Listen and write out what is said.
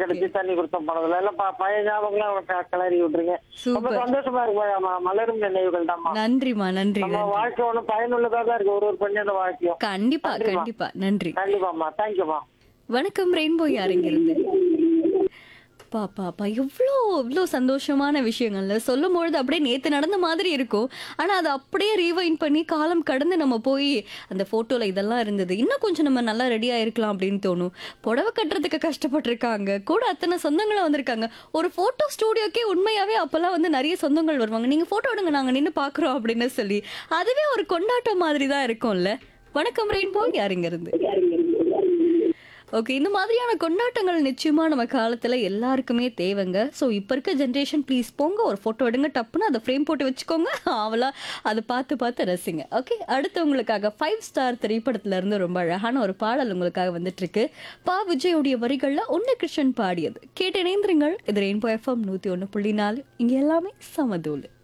அடிச்சு தண்ணி கொடுத்த படத்துல எல்லாம் ப- பழைய ஞாபகம்லாம் க- கிளறி விட்டுருங்க ரொம்ப சூப்பர் சந்தோஷமா இருக்கு ம- மலரும் நினைவுகள் தான்மா நன்றிமா நன்றி நம்ம நன்றி வாழ்க்கை ஒண்ணும் பயனுள்ளதா தான் இருக்கு ஒரு ஒரு பண்ணி அந்த வாழ்க்கையும் கண்டிப்பா நன்றிம்மா. கண்டிப்பா நன்றி கண்டிப்பாம்மா தேங்க்யூமா வணக்கம் ரெயின்போ யாருங்க இருந்து பாப்பா பா எவ்வளோ இவ்வளோ சந்தோஷமான விஷயங்கள்ல சொல்லும் பொழுது அப்படியே நேற்று நடந்த மாதிரி இருக்கும் ஆனால் அதை அப்படியே ரீவைண்ட் பண்ணி காலம் கடந்து நம்ம போய் அந்த ஃபோட்டோவில் இதெல்லாம் இருந்தது இன்னும் கொஞ்சம் நம்ம நல்லா ரெடி ஆயிருக்கலாம் அப்படின்னு தோணும் புடவை கட்டுறதுக்கு கஷ்டப்பட்டிருக்காங்க கூட அத்தனை சொந்தங்களும் வந்திருக்காங்க ஒரு ஃபோட்டோ ஸ்டூடியோக்கே உண்மையாகவே அப்போல்லாம் வந்து நிறைய சொந்தங்கள் வருவாங்க நீங்கள் ஃபோட்டோ எடுங்க நாங்கள் நின்று பார்க்குறோம் அப்படின்னு சொல்லி அதுவே ஒரு கொண்டாட்டம் மாதிரி தான் இருக்கும்ல வணக்கம் ரெயின்போ யாருங்க இருந்து ஓகே இந்த மாதிரியான கொண்டாட்டங்கள் நிச்சயமா நம்ம காலத்துல எல்லாருக்குமே தேவைங்க ஸோ இப்போ இருக்க ஜென்ரேஷன் ப்ளீஸ் போங்க ஒரு ஃபோட்டோ எடுங்க டப்புன்னு அதை ஃப்ரேம் போட்டு வச்சுக்கோங்க அவளா அதை பார்த்து பார்த்து ரசிங்க ஓகே அடுத்து உங்களுக்காக ஃபைவ் ஸ்டார் திரைப்படத்துல இருந்து ரொம்ப அழகான ஒரு பாடல் உங்களுக்காக வந்துட்டு இருக்கு பா விஜயோடைய வரிகள்ல ஒன்னு கிருஷ்ணன் பாடியது கேட்டு இணைந்திருங்கள் இது ரெயின்போ எஃப்எம் நூத்தி ஒன்று புள்ளி நாலு இங்க எல்லாமே சமதூள்